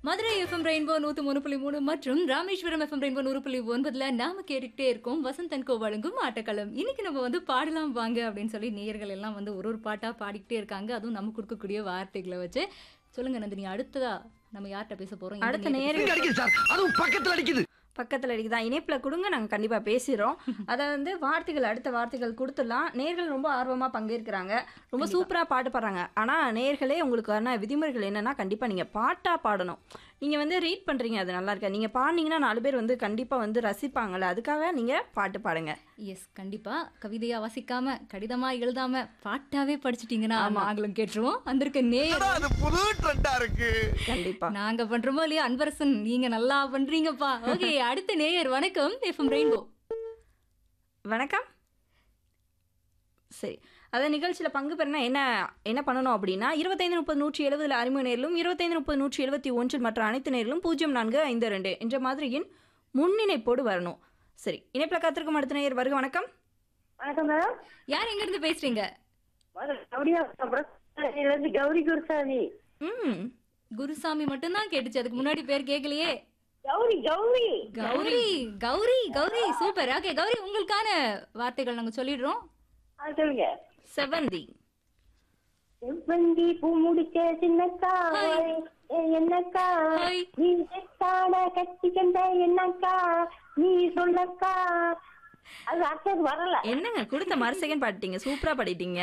Madurai FM rainbow நூத்து மூணு புள்ளி மூணு மற்றும் ராமேஸ்வரம் எஃப்எம் ரெயின்போ நூறு புள்ளி ஒன்பதுல நாம கேட்டுக்கிட்டே இருக்கோம் வசந்தன் கோ வழங்கும் ஆட்டக்களம் இன்னைக்கு நம்ம வந்து பாடலாம் வாங்க அப்படின்னு சொல்லி நேயர்கள் எல்லாம் வந்து ஒரு ஒரு பாட்டா பாடிக்கிட்டே இருக்காங்க அதுவும் நம்ம கொடுக்கக்கூடிய வார்த்தைகளை வச்சு சொல்லுங்க நந்தினி அடுத்ததா நம்ம யார்கிட்ட பேச போறோம் எந்த அடுத்த நேயர் நேரம் இங்க அடிக்குது சார் அதுவும் பக்கத்துல அடிக்குது பக்கத்தில் இருக்குதா இணைப்பில் கொடுங்க நாங்கள் கண்டிப்பாக பேசுகிறோம் அதை வந்து வார்த்தைகள் அடுத்த வார்த்தைகள் கொடுத்துடலாம் நேர்கள் ரொம்ப ஆர்வமாக பங்கேற்கிறாங்க ரொம்ப சூப்பராக பாட்டு பாடுறாங்க ஆனால் நேர்களே உங்களுக்கான விதிமுறைகள் என்னன்னா கண்டிப்பாக நீங்கள் பாட்டாக பாடணும் நீங்கள் வந்து ரீட் பண்ணுறீங்க அது நல்லா இருக்கா நீங்கள் பாடினீங்கன்னா நாலு பேர் வந்து கண்டிப்பாக வந்து ரசிப்பாங்கள்ல அதுக்காக நீங்கள் பாட்டு பாடுங்க எஸ் கண்டிப்பா கவிதையா வாசிக்காம கடிதமா எழுதாம பாட்டாவே படிச்சிட்டீங்கன்னா நாங்களும் கேட்டுருவோம் வந்திருக்க நேயர் அது புது ட்ரெண்டா இருக்கு கண்டிப்பாக நாங்க பண்றோமோ இல்லையா அன்பரசன் நீங்க நல்லா பண்றீங்கப்பா ஓகே அடுத்த நேயர் வணக்கம் எஃப்எம் ரெயின்போ வணக்கம் சரி அதாவது நிகழ்ச்சியில் பங்கு பெறனா என்ன என்ன பண்ணணும் அப்படின்னா இருபத்தைந்து முப்பது நூற்றி எழுபதில் அறிமுக நேரிலும் இருபத்தைந்து முப்பது நூற்றி எழுபத்தி ஒன்றில் மற்ற அனைத்து நேரிலும் பூஜ்ஜியம் நான்கு ஐந்து ரெண்டு என்ற மாதிரியின் முன்னிணைப்போடு வரணும் சரி இணைப்பில் காத்திருக்கும் அடுத்த நேயர் வருக வணக்கம் வணக்கம் மேடம் யார் எங்க இருந்து பேசுறீங்க கௌரியா இருந்து கௌரி குருசாமி ம் குருசாமி மட்டும்தான் கேட்டுச்சு அதுக்கு முன்னாடி பேர் கேட்கலையே கௌரி கௌரி கௌரி கௌரி கௌரி சூப்பர் ஓகே கௌரி உங்களுக்கான வார்த்தைகள் நாங்க சொல்லிடுறோம் ஆ, சொல்லுங்க செவந்தி செவ்வந்தி பூ முடிச்ச சின்னக்கா ஹாய். ஏ, என்னக்கா ஹாய். நீ செத்தாட கட்டி கண்ட என்னக்கா நீ சொல்லக்கா அது அர்த்தம் வரல என்னங்க கொடுத்த மறு செகண்ட் பாடிட்டீங்க சூப்பராக பாடிட்டீங்க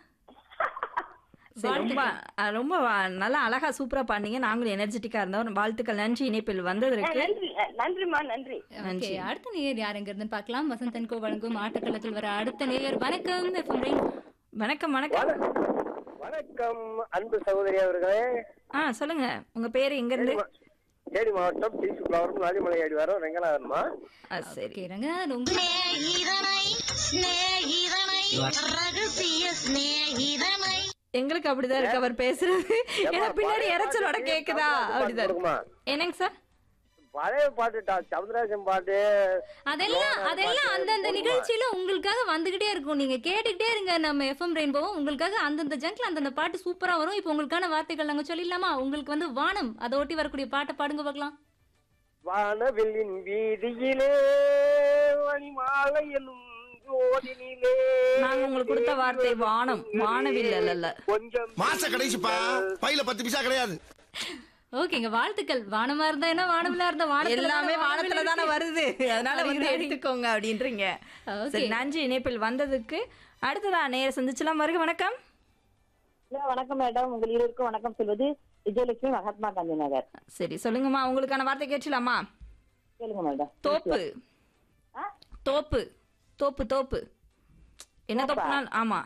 சரி ரொம்ப அஹ், ரொம்ப வா- நல்லா அழகா சூப்பரா பாடினீங்க நாங்களும் எனர்ஜெட்டிக்கா இருந்தோம் வாழ்த்துக்கள் நன்றி இணைப்பில் வந்ததற்கு நன்றி நன்றிமா நன்றி ஓகே அடுத்த நேயர் யார் எங்க இருந்து பார்க்கலாம் வசந்தன் கோ வழங்கும் ஆட்டக்களத்தில் வர அடுத்த நேயர் வணக்கம் எஃப்எம் ரெயின்போ வணக்கம் வணக்கம் வணக்கம் அன்பு சகோதரி அவர்களே ஆ சொல்லுங்க உங்க பேரு எங்க இருந்து தேனி மாவட்டம் டி சுப்ளாவரம் நாடிமலை அடி வரோம் ரெங்கநாதன்மா ஆ, சரி ஓகே ரங்கநாதன் உங்க സ്നേഹിതനായി സ്നേഹിതനായി രഹസ്യ സ്നേഹിതനായി எங்களுக்கு அப்படிதான் இருக்கு அவர் பேசுறது ஏன்னா பின்னாடி இறைச்சலோட கேக்குதா அப்படிதான் இருக்கு. கொடுக்குமா? என்னங்க சார் பழைய பாட்டுட்டா சவுந்தரராஜன் பாட்டு அதெல்லாம் அதெல்லாம் அந்தந்த நிகழ்ச்சியில உங்களுக்காக வந்துகிட்டே இருக்கும் நீங்க கேட்டுக்கிட்டே இருங்க நம்ம எஃப்எம் ரெயின்போ உங்களுக்காக அந்தந்த ஜங்க்ல அந்தந்த பாட்டு சூப்பரா வரும் இப்போ உங்களுக்கான வார்த்தைகள் நாங்க சொல்லிடலாமா உங்களுக்கு வந்து வானம் அதை ஒட்டி வரக்கூடிய பாட்டை பாடுங்க பார்க்கலாம் வானவில்லின் வீதியிலே மணிமாலை என்னும் ஜோதினிலே நாங்க உங்களுக்கு கொடுத்த வார்த்தை வானம் வானவில் அல்ல கொஞ்சம் மாச கடைசிப்பா பையில பத்து பைசா கிடையாது ஓகேங்க வாழ்த்துக்கள் வானமா இருந்தா என்ன வானவில்லா இருந்தா வானத்துல எல்லாமே தானே வானத்துல தானே இருக்கு. வருது அதனால வந்து அப்படிங்கிறீங்க. எடுத்துக்கோங்க அப்படின்றீங்க Okay. சரி நன்றி இணைப்பில் வந்ததுக்கு அடுத்ததா நேர சந்திச்சலாம் வருக வணக்கம் ஹலோ, வணக்கம் மேடம் உங்கள் இருவருக்கும் வணக்கம் சொல்வது விஜயலட்சுமி மகாத்மா காந்தி நகர் சரி சொல்லுங்கம்மா உங்களுக்கான வார்த்தை கேட்கலாமா சொல்லுங்க மேடம் தோப்பு ஆ? தோப்பு தோப்பு தோப்பு என்ன தோப்பா? தோப்புனால் ஆமா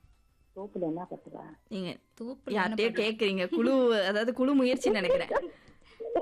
தோப்புல என்ன பத்துவா நீங்க தூப்புல யார்கிட்டயோ கேக்குறீங்க குழு அதாவது குழு முயற்சி நினைக்கிறேன்